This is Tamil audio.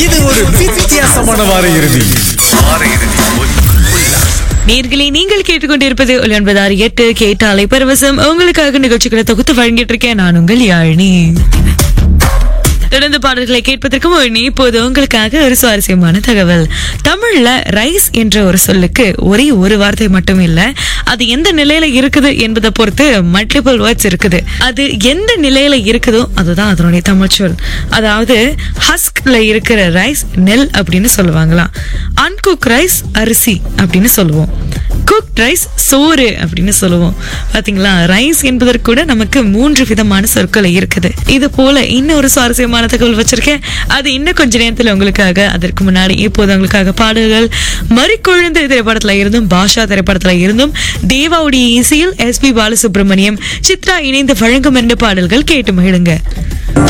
இது ஒரு வித்தியாசமான வார இறுதி நேர்களை நீங்கள் கேட்டுக்கொண்டிருப்பது ஒன்பதாறு எட்டு கேட்டாலை பரவசம் உங்களுக்காக நிகழ்ச்சிகளை தொகுத்து வழங்கிட்டு இருக்கேன் நான் உங்கள் யாழினி தொடர்ந்து பாடல்களை கேட்பதற்கு முன் இப்போது உங்களுக்காக ஒரு சுவாரஸ்யமான தகவல் தமிழ்ல ரைஸ் என்ற ஒரு சொல்லுக்கு ஒரே ஒரு வார்த்தை மட்டும் இல்ல அது எந்த நிலையில இருக்குது என்பதை பொறுத்து மல்டிபிள் வேர்ட்ஸ் இருக்குது அது எந்த நிலையில இருக்குதோ அதுதான் அதனுடைய தமிழ் சொல் அதாவது ஹஸ்க்ல இருக்கிற ரைஸ் நெல் அப்படின்னு சொல்லுவாங்களாம் அன்குக் ரைஸ் அரிசி அப்படின்னு சொல்லுவோம் குக் ரைஸ் சோறு அப்படின்னு சொல்லுவோம் பாத்தீங்களா ரைஸ் என்பதற்கு கூட நமக்கு மூன்று விதமான சொற்கள் இருக்குது இது போல இன்னொரு சுவாரஸ்யமான தகவல் வச்சிருக்கேன் அது இன்னும் கொஞ்ச நேரத்துல உங்களுக்காக அதற்கு முன்னாடி இப்போது உங்களுக்காக பாடல்கள் மறிக்கொழுந்து திரைப்படத்துல இருந்தும் பாஷா திரைப்படத்துல இருந்தும் தேவாவுடைய இசையில் எஸ் பி பாலசுப்ரமணியம் சித்ரா இணைந்து வழங்கும் என்ற பாடல்கள் கேட்டு மகிழுங்க